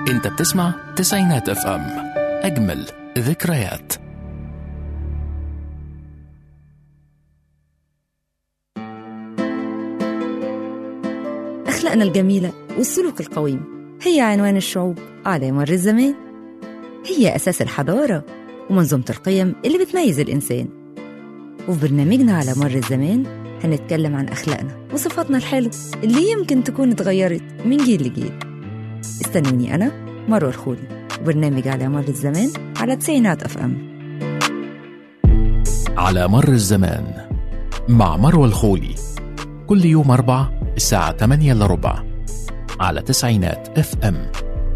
انت بتسمع تسعينات اف ام اجمل ذكريات أخلاقنا الجميلة والسلوك القويم هي عنوان الشعوب على مر الزمان هي أساس الحضارة ومنظومة القيم اللي بتميز الإنسان وفي برنامجنا على مر الزمان هنتكلم عن أخلاقنا وصفاتنا الحلوة اللي يمكن تكون اتغيرت من جيل لجيل استنوني أنا مروة الخولي وبرنامج على مر الزمان على تسعينات أف أم على مر الزمان مع مروى الخولي كل يوم أربع الساعة 8 إلا ربع على تسعينات اف ام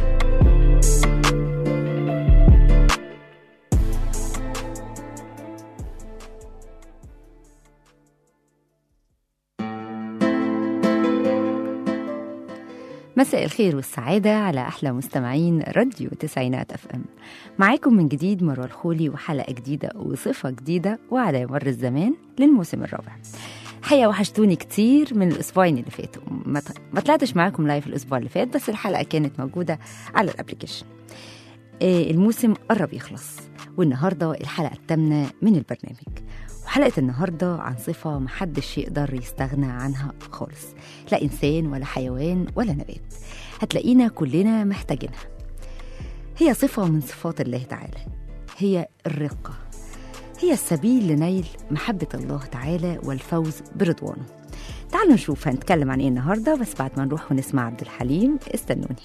مساء الخير والسعادة على أحلى مستمعين راديو تسعينات أف أم معاكم من جديد مروة الخولي وحلقة جديدة وصفة جديدة وعلى مر الزمان للموسم الرابع حقيقة وحشتوني كتير من الأسبوعين اللي فاتوا ما ط- ما طلعتش معاكم لايف الأسبوع اللي فات بس الحلقة كانت موجودة على الابليكيشن آه، الموسم قرب يخلص والنهاردة الحلقة الثامنة من البرنامج وحلقة النهاردة عن صفة محدش يقدر يستغنى عنها خالص لا إنسان ولا حيوان ولا نبات هتلاقينا كلنا محتاجينها هي صفة من صفات الله تعالى هي الرقة هي السبيل لنيل محبة الله تعالى والفوز برضوانه تعالوا نشوف هنتكلم عن ايه النهارده بس بعد ما نروح ونسمع عبد الحليم استنوني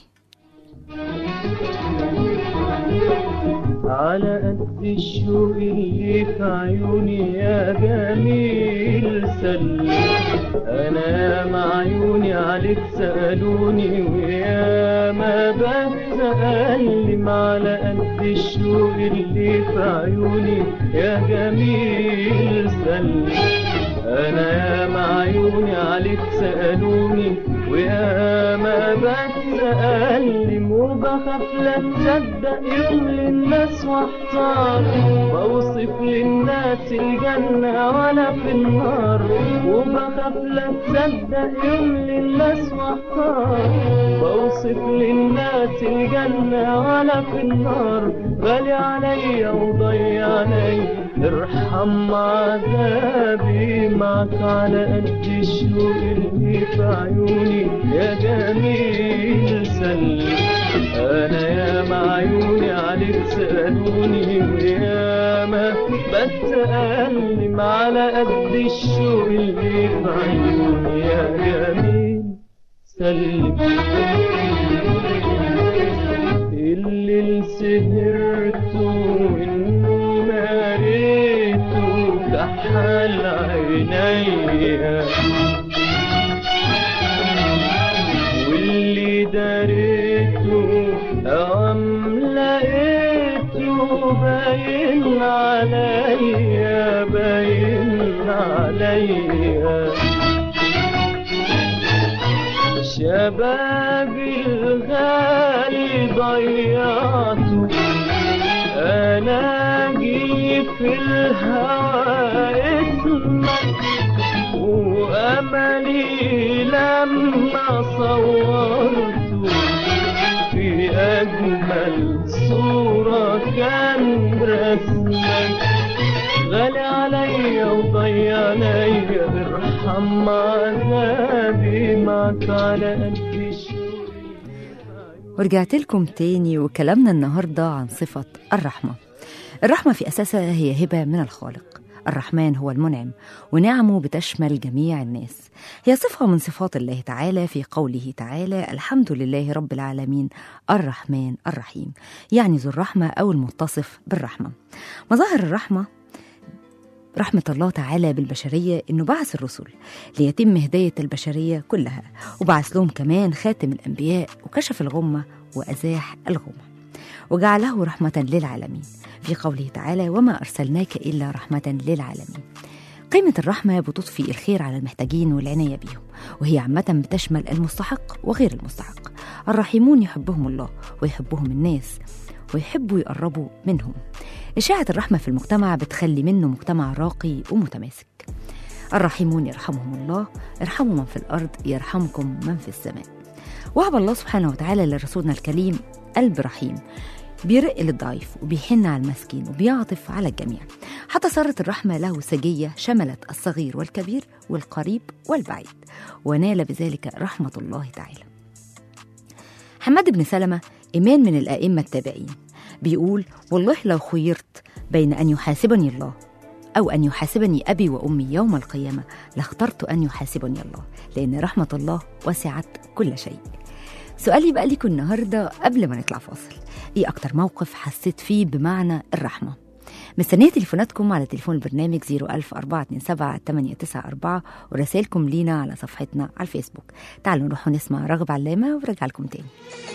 على قد الشوق اللي في عيوني يا جميل سلم انا مع عيوني عليك سألوني ويا ما بتألم على قد الشوق اللي في عيوني يا جميل سلم انا يا مع عيوني عليك سألوني ويا ما بتألم وبخاف لا تصدق يوم للناس واحتار بوصف للناس الجنة ولا في النار وبخاف لا تصدق يوم للناس واحتار بوصف للناس الجنة ولا في النار غالي عليا وضيع عليا ارحم عذابي معك على قد الشوق اللي في عيوني يا جميل سلم انا يا مع عيوني عليك سألوني ويا ما بتألم على قد الشوق اللي في عيوني يا جميل سلم اللي سهرته والنار ريته كحل عينيا واللي داريته أم لقيته باين عليا باين عليا شبابي الغالي ضيعته انا جي في الهوى اسمك واملي لما صورته في اجمل صورة كان رسمك غالي عليا وضيع عليا ارحم عذابي معك على قد الشوق ورجعت لكم تاني وكلامنا النهاردة عن صفة الرحمة الرحمة في أساسها هي هبة من الخالق الرحمن هو المنعم ونعمه بتشمل جميع الناس هي صفة من صفات الله تعالى في قوله تعالى الحمد لله رب العالمين الرحمن الرحيم يعني ذو الرحمة أو المتصف بالرحمة مظاهر الرحمة رحمة الله تعالى بالبشرية إنه بعث الرسل ليتم هداية البشرية كلها وبعث لهم كمان خاتم الأنبياء وكشف الغمة وأزاح الغمة وجعله رحمة للعالمين في قوله تعالى وما أرسلناك إلا رحمة للعالمين قيمة الرحمة بتضفي الخير على المحتاجين والعناية بيهم وهي عامة بتشمل المستحق وغير المستحق الرحيمون يحبهم الله ويحبهم الناس ويحبوا يقربوا منهم إشاعة الرحمة في المجتمع بتخلي منه مجتمع راقي ومتماسك الراحمون يرحمهم الله ارحموا من في الأرض يرحمكم من في السماء وهب الله سبحانه وتعالى لرسولنا الكريم قلب رحيم بيرق للضعيف وبيحن على المسكين وبيعطف على الجميع حتى صارت الرحمة له سجية شملت الصغير والكبير والقريب والبعيد ونال بذلك رحمة الله تعالى حماد بن سلمة إمام من الأئمة التابعين بيقول والله لو خيرت بين أن يحاسبني الله أو أن يحاسبني أبي وأمي يوم القيامة لاخترت أن يحاسبني الله لأن رحمة الله وسعت كل شيء سؤالي بقى لكم النهاردة قبل ما نطلع فاصل إيه أكتر موقف حسيت فيه بمعنى الرحمة مستنية تليفوناتكم على تليفون البرنامج 01427 ورسائلكم لينا على صفحتنا على الفيسبوك تعالوا نروح نسمع رغب علامة ورجع لكم تاني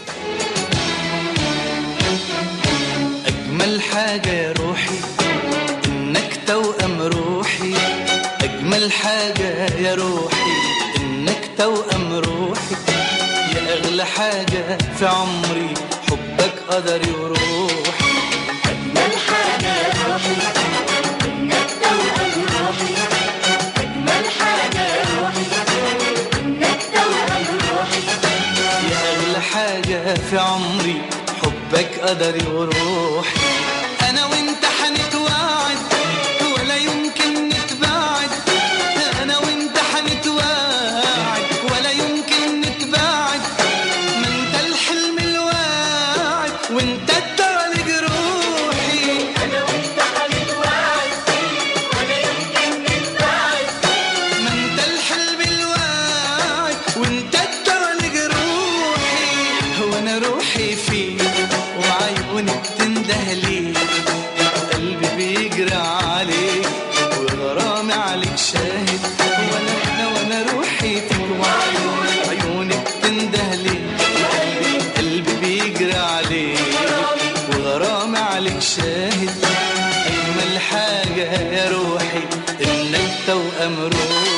أجمل حاجة يا روحي إنك توأم روحي أجمل حاجة يا روحي إنك توأم روحي يا أغلى حاجة في عمري حبك قدري وروحي أجمل حاجة يا روحي إنك توأم روحي أجمل حاجة يا روحي إنك توأم روحي يا أغلى حاجة في عمري حبك قدري وروحي أنا وأنت حنتوعد ولا يمكن نتباعد أنا وأنت حنتوعد ولا يمكن نتباعد ما أنت الحلم الواعد وأنت الدرج روحي أنا وأنت حنتوعد ولا يمكن نتباعد ما أنت الحلم الواعد وأنت الدرج روحي هو أنا روحي فيك وعيوني بتنده ليك قلبي بيجري عليك وغرامي عليك شاهد وانا انا وانا روحي فيك وعيوني عيوني بتنده ليك قلبي قلبي بيجري عليك وغرامي عليك شاهد اجمل حاجه يا روحي انك توأم روحي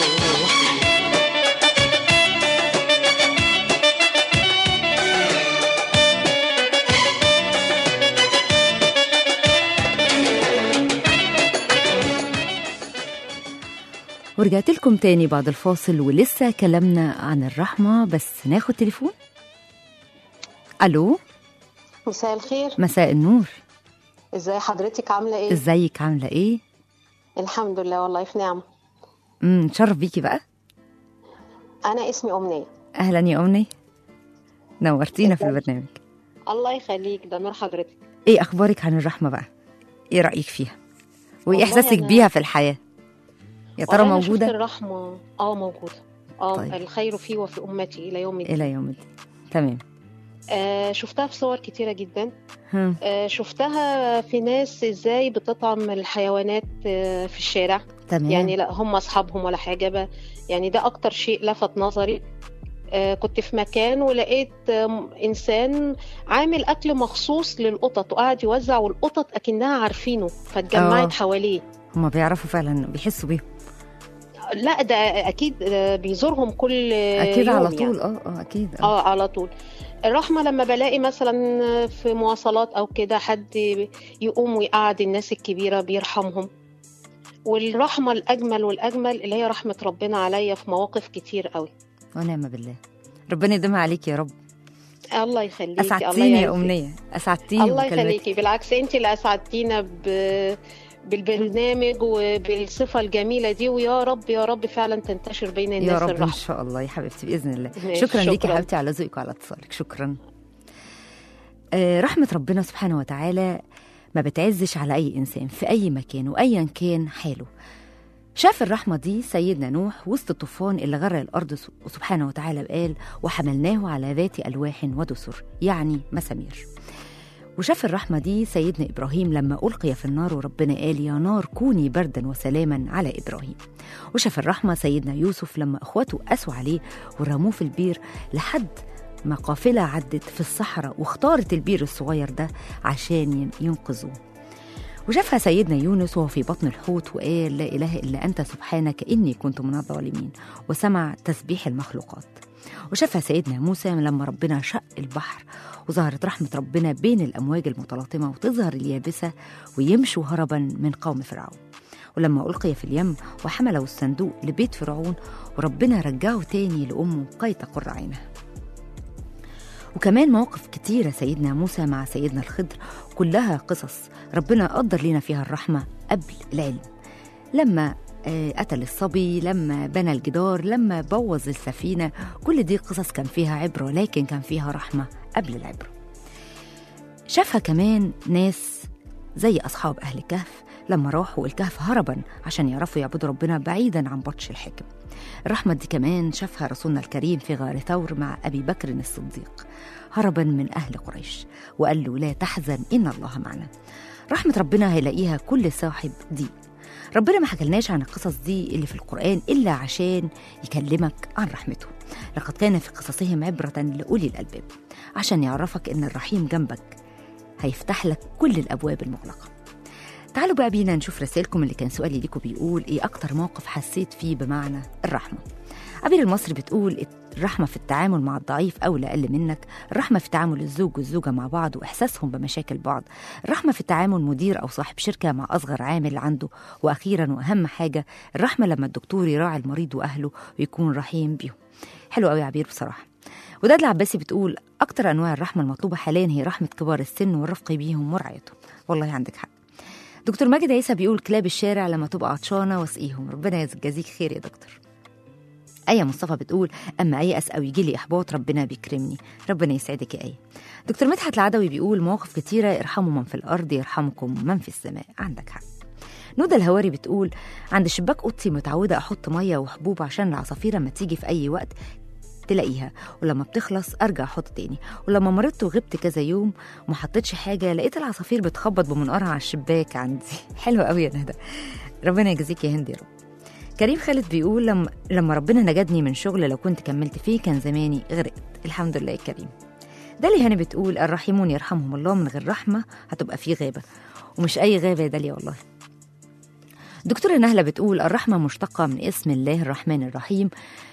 ورجعت لكم تاني بعد الفاصل ولسه كلامنا عن الرحمة بس ناخد تليفون ألو مساء الخير مساء النور ازاي حضرتك عامله ايه ازيك عاملة ايه؟ الحمد لله والله في نعمه امم شرف بيكي بقى انا اسمي امنيه أهلا يا أمني نورتينا في البرنامج الله يخليك ده نور حضرتك ايه أخبارك عن الرحمة بقى؟ ايه رأيك فيها؟ وايه والله إحساسك أنا- بيها في الحياة؟ يا ترى والله أنا شفت موجودة؟ الرحمه اه موجوده اه طيب. طيب. الخير فيه وفي امتي الى يوم الدين إلى يوم الدين تمام آه شفتها في صور كتيره جدا هم. آه شفتها في ناس ازاي بتطعم الحيوانات آه في الشارع تمام يعني لا هم اصحابهم ولا حاجه بقى يعني ده اكتر شيء لفت نظري آه، كنت في مكان ولقيت آم، انسان عامل اكل مخصوص للقطط وقاعد يوزع والقطط اكنها عارفينه آه. فاتجمعت حواليه هما بيعرفوا فعلا بيحسوا بيهم لا ده اكيد آه، بيزورهم كل أكيد يوم على يعني. طول اه اه أكيد اه اه على طول الرحمة لما بلاقي مثلا في مواصلات أو كده حد يقوم ويقعد الناس الكبيرة بيرحمهم والرحمة الأجمل والأجمل اللي هي رحمة ربنا عليا في مواقف كتير قوي ونعم بالله ربنا يديمها عليك يا رب الله يخليكي الله أسعدتيني يا يعزك. أمنية أسعدتيني الله بكلمتك يخليكي بالعكس انت اللي اسعدتينا ب... بالبرنامج وبالصفه الجميله دي ويا رب يا رب فعلا تنتشر بين يا الناس رب إن الرحمه شاء الله يا حبيبتي بإذن الله ماشي، شكرا ليكي يا شكراً. حبيبتي على ذوقك وعلى اتصالك شكرا آه، رحمة ربنا سبحانه وتعالى ما بتعزش على أي إنسان في أي مكان وأيا كان حاله شاف الرحمة دي سيدنا نوح وسط الطوفان اللي غرق الأرض س- سبحانه وتعالى قال وحملناه على ذات ألواح ودسر يعني مسامير وشاف الرحمة دي سيدنا إبراهيم لما ألقي في النار وربنا قال يا نار كوني بردا وسلاما على إبراهيم وشاف الرحمة سيدنا يوسف لما أخواته قاسوا عليه ورموه في البير لحد ما قافلة عدت في الصحراء واختارت البير الصغير ده عشان ين- ينقذوه وشافها سيدنا يونس وهو في بطن الحوت وقال لا إله إلا أنت سبحانك إني كنت من الظالمين وسمع تسبيح المخلوقات وشافها سيدنا موسى لما ربنا شق البحر وظهرت رحمة ربنا بين الأمواج المتلاطمة وتظهر اليابسة ويمشوا هربا من قوم فرعون ولما ألقي في اليم وحمله الصندوق لبيت فرعون وربنا رجعه تاني لأمه كي تقر عينها وكمان مواقف كتيرة سيدنا موسى مع سيدنا الخضر كلها قصص ربنا قدر لنا فيها الرحمة قبل العلم لما آه، قتل الصبي لما بنى الجدار لما بوظ السفينة كل دي قصص كان فيها عبرة لكن كان فيها رحمة قبل العبرة شافها كمان ناس زي أصحاب أهل الكهف لما راحوا الكهف هربا عشان يعرفوا يعبدوا ربنا بعيدا عن بطش الحكم الرحمة دي كمان شافها رسولنا الكريم في غار ثور مع أبي بكر الصديق هربا من أهل قريش وقال له لا تحزن إن الله معنا رحمة ربنا هيلاقيها كل صاحب دين ربنا ما حكلناش عن القصص دي اللي في القرآن إلا عشان يكلمك عن رحمته لقد كان في قصصهم عبرة لأولي الألباب عشان يعرفك إن الرحيم جنبك هيفتح لك كل الأبواب المغلقة تعالوا بقى بينا نشوف رسائلكم اللي كان سؤالي ليكم بيقول إيه أكتر موقف حسيت فيه بمعنى الرحمة عبير المصري بتقول الرحمة في التعامل مع الضعيف أو الأقل منك الرحمة في تعامل الزوج والزوجة مع بعض وإحساسهم بمشاكل بعض الرحمة في تعامل مدير أو صاحب شركة مع أصغر عامل عنده وأخيرا وأهم حاجة الرحمة لما الدكتور يراعي المريض وأهله ويكون رحيم بيهم حلو قوي يا عبير بصراحة وداد العباسي بتقول أكتر أنواع الرحمة المطلوبة حاليا هي رحمة كبار السن والرفق بيهم ورعايتهم والله عندك حق دكتور ماجد عيسى بيقول كلاب الشارع لما تبقى عطشانة واسقيهم ربنا يجازيك خير يا دكتور آية مصطفى بتقول أما أيأس أو يجي لي إحباط ربنا بيكرمني ربنا يسعدك يا آية دكتور مدحت العدوي بيقول مواقف كتيرة ارحموا من في الأرض يرحمكم من في السماء عندك حق نودة الهواري بتقول عند شباك أوضتي متعودة أحط مية وحبوب عشان العصافير لما تيجي في أي وقت تلاقيها ولما بتخلص ارجع احط تاني ولما مرضت وغبت كذا يوم وما حطيتش حاجه لقيت العصافير بتخبط بمنقارها على الشباك عندي حلو قوي يا ندى ربنا يجزيك يا هند يا رب كريم خالد بيقول لما لما ربنا نجدني من شغل لو كنت كملت فيه كان زماني غرقت الحمد لله يا كريم داليا هاني بتقول الراحمون يرحمهم الله من غير رحمه هتبقى في غابه ومش اي غابه يا داليا والله دكتورة نهلة بتقول الرحمة مشتقة من اسم الله الرحمن الرحيم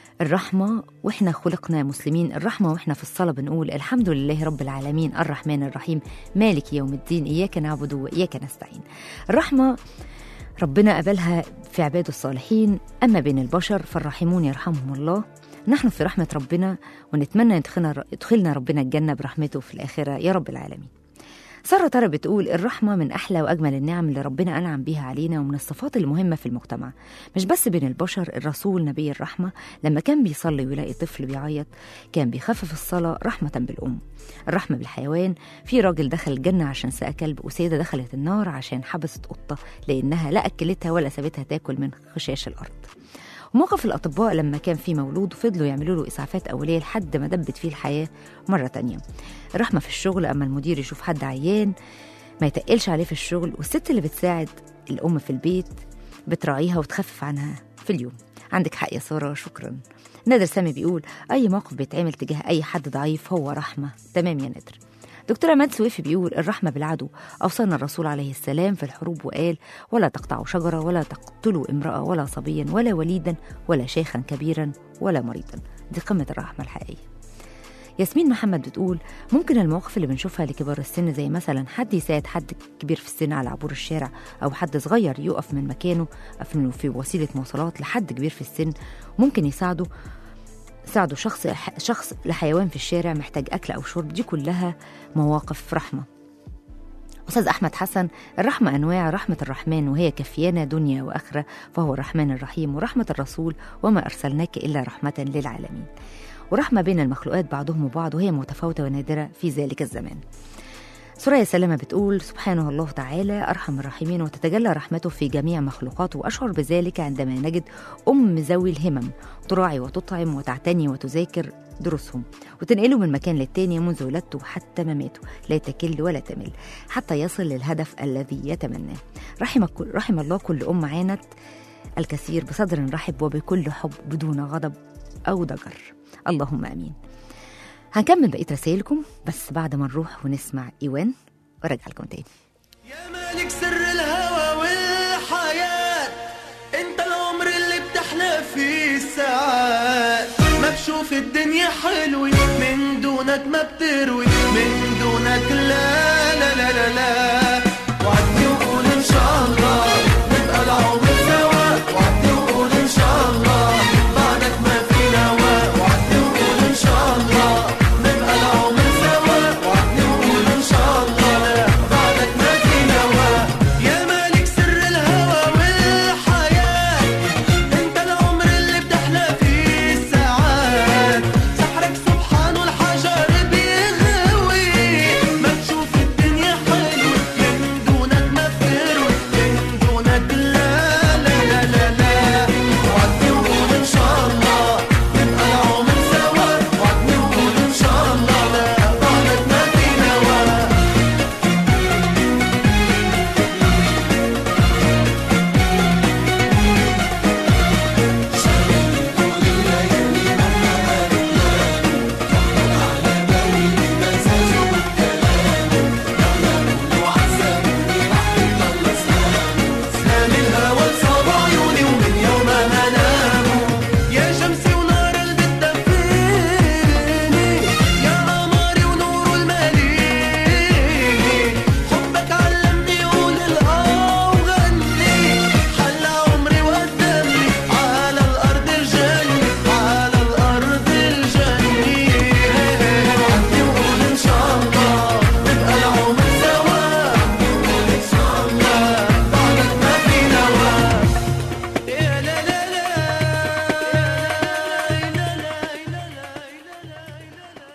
الرحمة وإحنا خلقنا مسلمين الرحمة وإحنا في الصلاة بنقول الحمد لله رب العالمين الرحمن الرحيم مالك يوم الدين إياك نعبد وإياك نستعين الرحمة ربنا قبلها في عباده الصالحين أما بين البشر فالراحمون يرحمهم الله نحن في رحمة ربنا ونتمنى يدخلنا يدخلنا ربنا الجنة برحمته في الآخرة يا رب العالمين سارة ترى بتقول الرحمة من أحلى وأجمل النعم اللي ربنا أنعم بيها علينا ومن الصفات المهمة في المجتمع مش بس بين البشر الرسول نبي الرحمة لما كان بيصلي ويلاقي طفل بيعيط كان بيخفف الصلاة رحمة بالأم الرحمة بالحيوان في راجل دخل الجنة عشان سقى كلب وسيدة دخلت النار عشان حبست قطة لأنها لا أكلتها ولا سابتها تاكل من خشاش الأرض وموقف الأطباء لما كان في مولود وفضلوا يعملوا له إسعافات أولية لحد ما دبت فيه الحياة مرة تانية الرحمة في الشغل أما المدير يشوف حد عيان ما يتقلش عليه في الشغل والست اللي بتساعد الأم في البيت بتراعيها وتخفف عنها في اليوم عندك حق يا سارة شكرا نادر سامي بيقول أي موقف بيتعمل تجاه أي حد ضعيف هو رحمة تمام يا نادر دكتور عماد سويفي بيقول الرحمة بالعدو أوصانا الرسول عليه السلام في الحروب وقال ولا تقطعوا شجرة ولا تقتلوا امرأة ولا صبيا ولا وليدا ولا شيخا كبيرا ولا مريضا دي قمة الرحمة الحقيقية ياسمين محمد بتقول ممكن المواقف اللي بنشوفها لكبار السن زي مثلا حد يساعد حد كبير في السن على عبور الشارع او حد صغير يقف من مكانه في في وسيله مواصلات لحد كبير في السن ممكن يساعده ساعدوا شخص شخص لحيوان في الشارع محتاج اكل او شرب دي كلها مواقف رحمه أستاذ أحمد حسن الرحمة أنواع رحمة الرحمن وهي كفيانا دنيا وآخرة فهو الرحمن الرحيم ورحمة الرسول وما أرسلناك إلا رحمة للعالمين ورحمة بين المخلوقات بعضهم وبعض وهي متفاوتة ونادرة في ذلك الزمان سوريا سلامة بتقول سبحانه الله تعالى أرحم الراحمين وتتجلى رحمته في جميع مخلوقاته وأشعر بذلك عندما نجد أم ذوي الهمم تراعي وتطعم وتعتني وتذاكر دروسهم وتنقله من مكان للتاني منذ ولادته حتى مماته لا تكل ولا تمل حتى يصل للهدف الذي يتمناه رحم, رحم الله كل أم عانت الكثير بصدر رحب وبكل حب بدون غضب أو ضجر اللهم امين هنكمل بقيه رسائلكم بس بعد ما نروح ونسمع ايوان وارجع لكم تاني يا مالك سر الهوى والحياة انت العمر اللي بتحلى فيه الساعات ما بشوف الدنيا حلوة من دونك ما بتروي من دونك لا لا لا لا لا وعدني وقول ان شاء الله نبقى العمر سوا وعدني وقول ان شاء الله بعدك ما في نوا وعدني وقول ان شاء الله نبقى العمر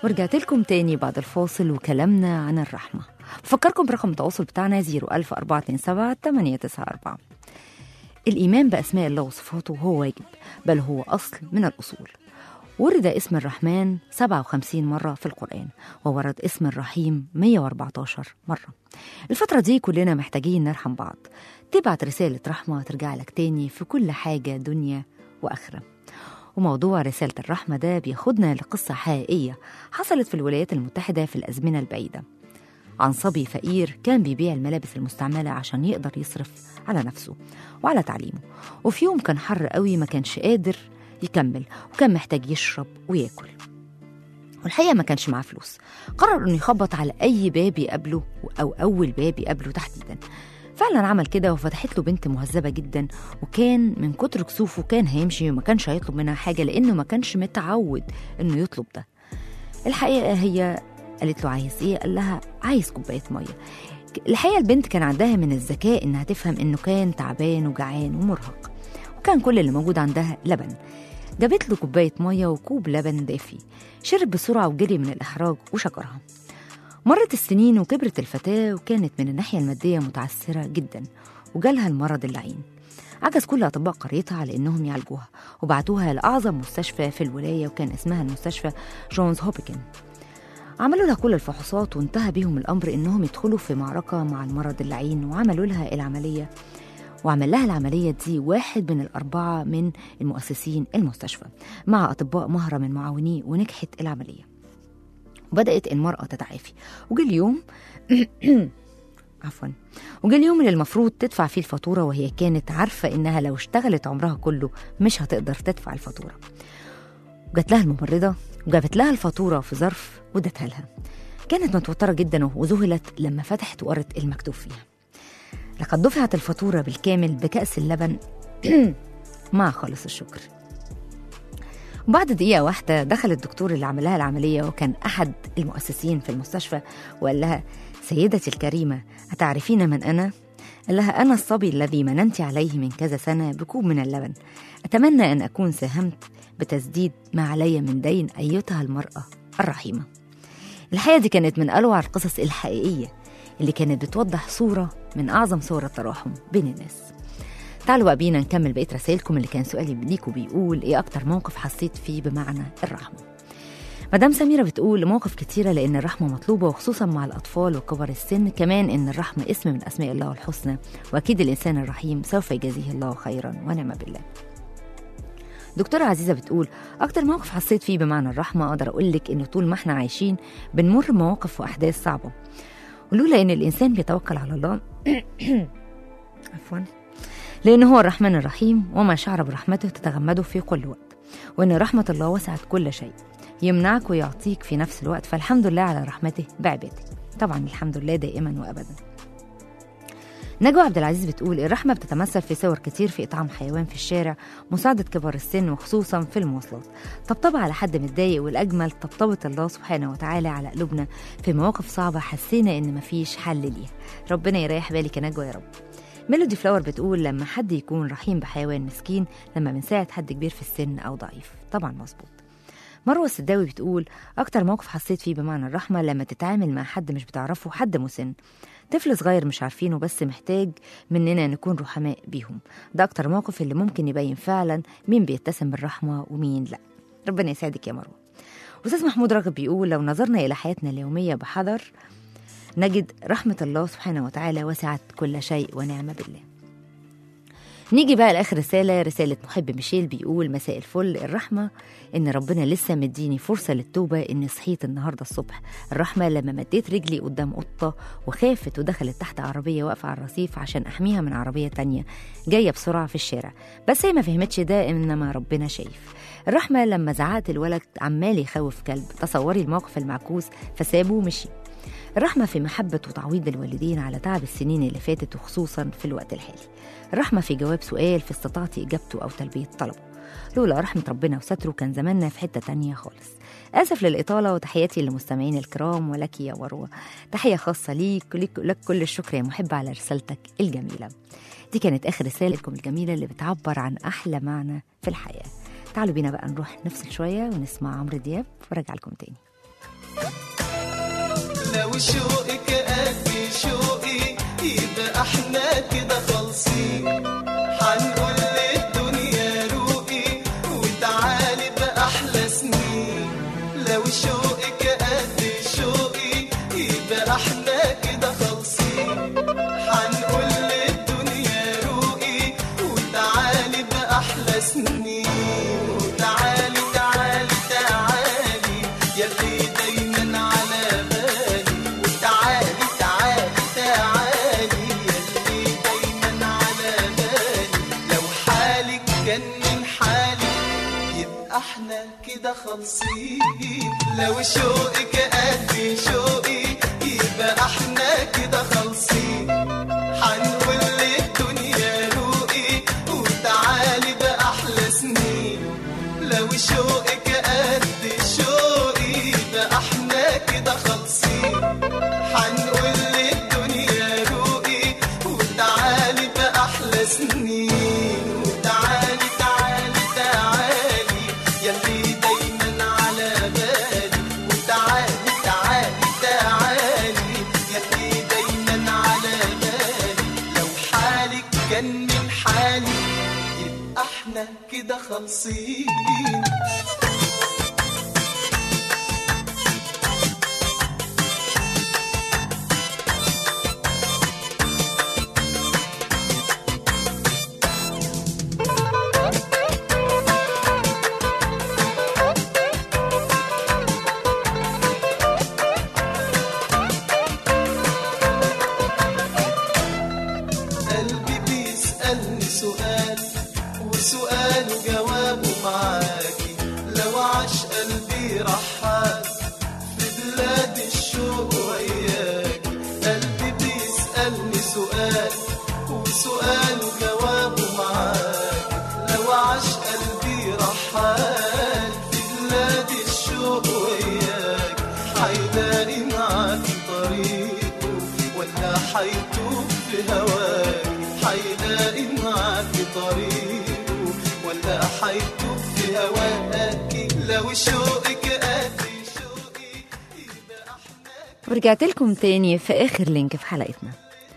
ورجعت لكم تاني بعد الفاصل وكلامنا عن الرحمة بفكركم برقم التواصل بتاعنا 01427 894 الإيمان بأسماء الله وصفاته هو واجب بل هو أصل من الأصول ورد اسم الرحمن 57 مرة في القرآن وورد اسم الرحيم 114 مرة الفترة دي كلنا محتاجين نرحم بعض تبعت رسالة رحمة ترجع لك تاني في كل حاجة دنيا وآخرة وموضوع رسالة الرحمة ده بياخدنا لقصة حقيقية حصلت في الولايات المتحدة في الأزمنة البعيدة عن صبي فقير كان بيبيع الملابس المستعملة عشان يقدر يصرف على نفسه وعلى تعليمه وفي يوم كان حر قوي ما كانش قادر يكمل وكان محتاج يشرب وياكل والحقيقة ما كانش معاه فلوس قرر انه يخبط على اي باب يقابله او اول باب يقابله تحديدا فعلا عمل كده وفتحت له بنت مهذبة جدا وكان من كتر كسوفه كان هيمشي وما كانش هيطلب منها حاجة لأنه ما كانش متعود إنه يطلب ده الحقيقة هي قالت له عايز إيه؟ قال لها عايز كوباية مية الحقيقة البنت كان عندها من الذكاء إنها تفهم إنه كان تعبان وجعان ومرهق وكان كل اللي موجود عندها لبن جابت له كوباية مية وكوب لبن دافي شرب بسرعة وجري من الإحراج وشكرها مرت السنين وكبرت الفتاة وكانت من الناحية المادية متعثرة جدا وجالها المرض اللعين عجز كل أطباء قريتها على إنهم يعالجوها وبعتوها لأعظم مستشفى في الولاية وكان اسمها المستشفى جونز هوبكن عملوا لها كل الفحوصات وانتهى بيهم الأمر إنهم يدخلوا في معركة مع المرض اللعين وعملوا لها العملية وعمل لها العملية دي واحد من الأربعة من المؤسسين المستشفى مع أطباء مهرة من معاونيه ونجحت العملية وبدأت المرأة تتعافي وجه اليوم عفوا وجه اليوم اللي المفروض تدفع فيه الفاتورة وهي كانت عارفة إنها لو اشتغلت عمرها كله مش هتقدر تدفع الفاتورة وجات لها الممرضة وجابت لها الفاتورة في ظرف وادتها لها كانت متوترة جدا وذهلت لما فتحت وقرت المكتوب فيها لقد دفعت الفاتورة بالكامل بكأس اللبن مع خالص الشكر وبعد دقيقة واحدة دخل الدكتور اللي عمل لها العملية وكان أحد المؤسسين في المستشفى وقال لها سيدتي الكريمة أتعرفين من أنا؟ قال لها أنا الصبي الذي مننت عليه من كذا سنة بكوب من اللبن أتمنى أن أكون ساهمت بتسديد ما علي من دين أيتها المرأة الرحيمة الحقيقة دي كانت من أروع القصص الحقيقية اللي كانت بتوضح صورة من أعظم صور التراحم بين الناس تعالوا بقى بينا نكمل بقية رسائلكم اللي كان سؤالي ليكوا بيقول إيه أكتر موقف حسيت فيه بمعنى الرحمة مدام سميرة بتقول مواقف كتيرة لأن الرحمة مطلوبة وخصوصا مع الأطفال وكبر السن كمان إن الرحمة اسم من أسماء الله الحسنى وأكيد الإنسان الرحيم سوف يجازيه الله خيرا ونعم بالله دكتورة عزيزة بتقول أكتر موقف حسيت فيه بمعنى الرحمة أقدر أقول لك إنه طول ما إحنا عايشين بنمر بمواقف وأحداث صعبة ولولا إن الإنسان بيتوكل على الله عفوا لأن هو الرحمن الرحيم وما شعر برحمته تتغمده في كل وقت وإن رحمة الله وسعت كل شيء يمنعك ويعطيك في نفس الوقت فالحمد لله على رحمته بعباده طبعا الحمد لله دائما وأبدا نجوى عبد العزيز بتقول الرحمة بتتمثل في صور كتير في إطعام حيوان في الشارع مساعدة كبار السن وخصوصا في المواصلات طبطبة على حد متضايق والأجمل طبطبة الله سبحانه وتعالى على قلوبنا في مواقف صعبة حسينا إن مفيش حل ليها ربنا يريح بالك يا نجوى يا رب ميلودي فلاور بتقول لما حد يكون رحيم بحيوان مسكين لما بنساعد حد كبير في السن أو ضعيف طبعا مظبوط مروة السداوي بتقول أكتر موقف حسيت فيه بمعنى الرحمة لما تتعامل مع حد مش بتعرفه حد مسن طفل صغير مش عارفينه بس محتاج مننا نكون رحماء بيهم ده أكتر موقف اللي ممكن يبين فعلا مين بيتسم بالرحمة ومين لأ ربنا يسعدك يا مروة أستاذ محمود راغب بيقول لو نظرنا إلى حياتنا اليومية بحذر نجد رحمة الله سبحانه وتعالى وسعت كل شيء ونعم بالله نيجي بقى لآخر رسالة رسالة محب ميشيل بيقول مساء الفل الرحمة إن ربنا لسه مديني فرصة للتوبة إني صحيت النهاردة الصبح الرحمة لما مديت رجلي قدام قطة وخافت ودخلت تحت عربية واقفة على الرصيف عشان أحميها من عربية تانية جاية بسرعة في الشارع بس هي ما فهمتش ده إنما ربنا شايف الرحمة لما زعقت الولد عمال يخوف كلب تصوري الموقف المعكوس فسابه ومشي الرحمة في محبة وتعويض الوالدين على تعب السنين اللي فاتت وخصوصا في الوقت الحالي الرحمة في جواب سؤال في استطاعتي إجابته أو تلبية طلبه لولا رحمة ربنا وستره كان زماننا في حتة تانية خالص آسف للإطالة وتحياتي للمستمعين الكرام ولك يا وروة تحية خاصة ليك لك, لك كل الشكر يا محبة على رسالتك الجميلة دي كانت آخر رسالتكم الجميلة اللي بتعبر عن أحلى معنى في الحياة تعالوا بينا بقى نروح نفصل شوية ونسمع عمرو دياب وارجع لكم تاني لو شوقك قد شوقي يبقى احنا كده خالصين هنقول للدنيا روقي وتعالي بأحلى سنين لو شوقك قد شوقي يبقى احنا كده خالصين هنقول للدنيا روقي وتعالي بأحلى سنين وتعالي تعالي تعالي يا اللي دايما على بالي وتعالي تعالي تعالي يا اللي دايما على بالي لو حالك كان من حالي يبقى احنا كده خالصين لو شوقك قد شوقي يبقى احنا كده خالصين هنقول للدنيا روقي وتعالي بأحلى سنين لو شوقك قد شوقي ده احنا كده خالصين هنقول للدنيا روقي وتعالي بأحلى سنين وتعالي تعالي تعالي يلي دايما على بالي وتعالي تعالي تعالي يلي دايما على بالي لو حالك كان من حالي يبقى احنا كده خالصين قلبي بيسألني سؤال وسؤاله جوابه معاكي لو عاش قلبي رحال في بلاد الشوق وياكي قلبي بيسألني سؤال وسؤاله جوابه معاكي لو عاش قلبي رحال في بلاد الشوق وياكي حيلاقي معاكي طريقه ولا حيتوه في هواكي حيلاقي معاكي طريقه ولا حيتوه في هواكي لو شوقك قد شوقي يبقى احنا ورجعت لكم تاني في آخر لينك في حلقتنا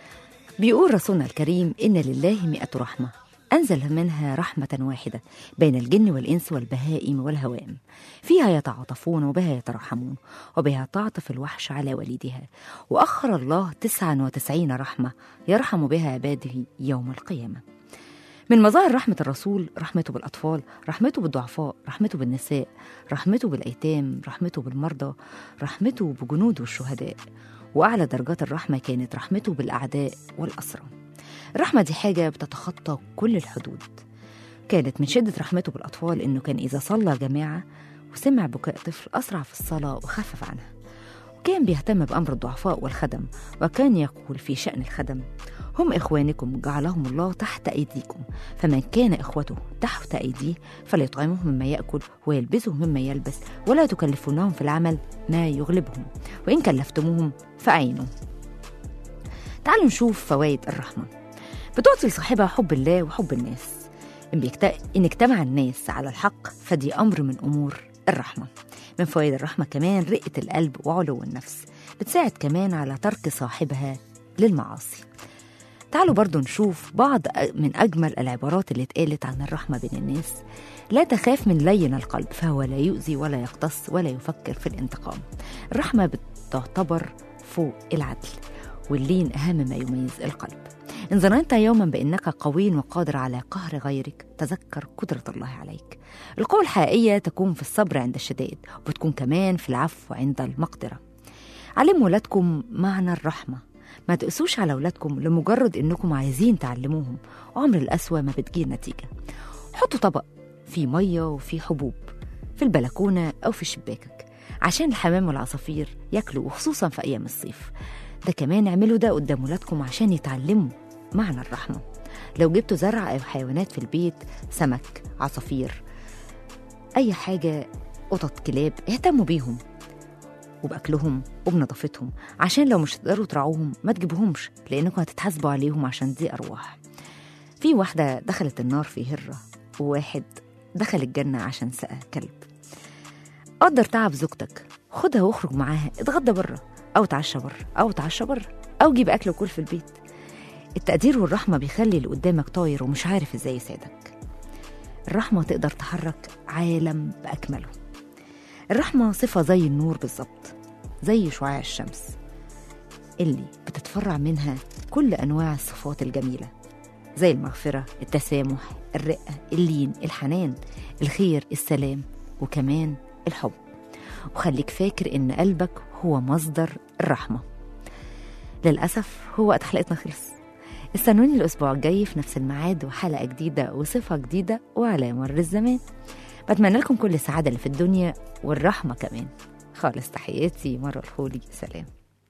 بيقول رسولنا الكريم إن لله مئة رحمة أنزل منها رحمة واحدة بين الجن والإنس والبهائم والهوام فيها يتعاطفون وبها يترحمون وبها تعطف الوحش على والدها وأخر الله تسعا وتسعين رحمة يرحم بها عباده يوم القيامة من مظاهر رحمة الرسول رحمته بالأطفال رحمته بالضعفاء رحمته بالنساء رحمته بالأيتام رحمته بالمرضى رحمته بجنوده الشهداء وأعلى درجات الرحمة كانت رحمته بالأعداء والأسرى الرحمة دي حاجة بتتخطى كل الحدود كانت من شدة رحمته بالأطفال إنه كان إذا صلى جماعة وسمع بكاء طفل أسرع في الصلاة وخفف عنها وكان بيهتم بأمر الضعفاء والخدم وكان يقول في شأن الخدم هم إخوانكم جعلهم الله تحت أيديكم فمن كان إخوته تحت أيديه فليطعمه مما يأكل ويلبسه مما يلبس ولا تكلفونهم في العمل ما يغلبهم وإن كلفتموهم فأعينوا تعالوا نشوف فوائد الرحمة بتعطي لصاحبها حب الله وحب الناس إن, بيكت... إن اجتمع الناس على الحق فدي أمر من أمور الرحمة من فوائد الرحمة كمان رقة القلب وعلو النفس بتساعد كمان على ترك صاحبها للمعاصي تعالوا برضو نشوف بعض من أجمل العبارات اللي اتقالت عن الرحمة بين الناس لا تخاف من لين القلب فهو لا يؤذي ولا يقتص ولا يفكر في الانتقام الرحمة بتعتبر فوق العدل واللين أهم ما يميز القلب إن ظننت يوما بأنك قوي وقادر على قهر غيرك تذكر قدرة الله عليك القوة الحقيقية تكون في الصبر عند الشدائد وبتكون كمان في العفو عند المقدرة علموا ولادكم معنى الرحمة ما تقسوش على ولادكم لمجرد إنكم عايزين تعلموهم عمر القسوة ما بتجيب نتيجة حطوا طبق فيه مية وفيه حبوب في البلكونة أو في شباكك عشان الحمام والعصافير ياكلوا وخصوصا في أيام الصيف ده كمان اعملوا ده قدام ولادكم عشان يتعلموا معنى الرحمة لو جبتوا زرع أو حيوانات في البيت سمك عصافير أي حاجة قطط كلاب اهتموا بيهم وبأكلهم وبنظافتهم عشان لو مش تقدروا ترعوهم ما تجيبوهمش لأنكم هتتحاسبوا عليهم عشان دي أرواح في واحدة دخلت النار في هرة وواحد دخل الجنة عشان سقى كلب قدر تعب زوجتك خدها واخرج معاها اتغدى بره او اتعشى بره او اتعشى بره او جيب اكل وكل في البيت التقدير والرحمه بيخلي اللي قدامك طاير ومش عارف ازاي يساعدك الرحمه تقدر تحرك عالم باكمله الرحمه صفه زي النور بالظبط زي شعاع الشمس اللي بتتفرع منها كل انواع الصفات الجميله زي المغفره التسامح الرقه اللين الحنان الخير السلام وكمان الحب وخليك فاكر ان قلبك هو مصدر الرحمه للاسف هو وقت حلقتنا خلص استنوني الاسبوع الجاي في نفس الميعاد وحلقه جديده وصفه جديده وعلى مر الزمان بتمنى لكم كل السعاده اللي في الدنيا والرحمه كمان خالص تحياتي مروه الخولي سلام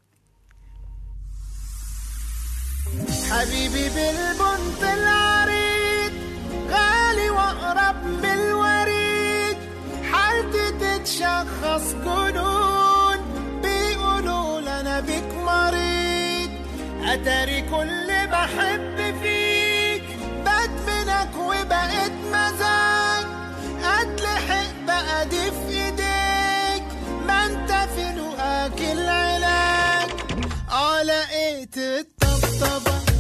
حبيبي بالبنت العريض غالي واقرب من الوريد حالتي تتشخص جنون بيقولوا لنا بيك مريض اتاري كل بحب فيك بدمنك وبقيت مزاج اتلحق بقى دي في ايديك ما انت في لقاك العلاج اه لقيت الطبطبة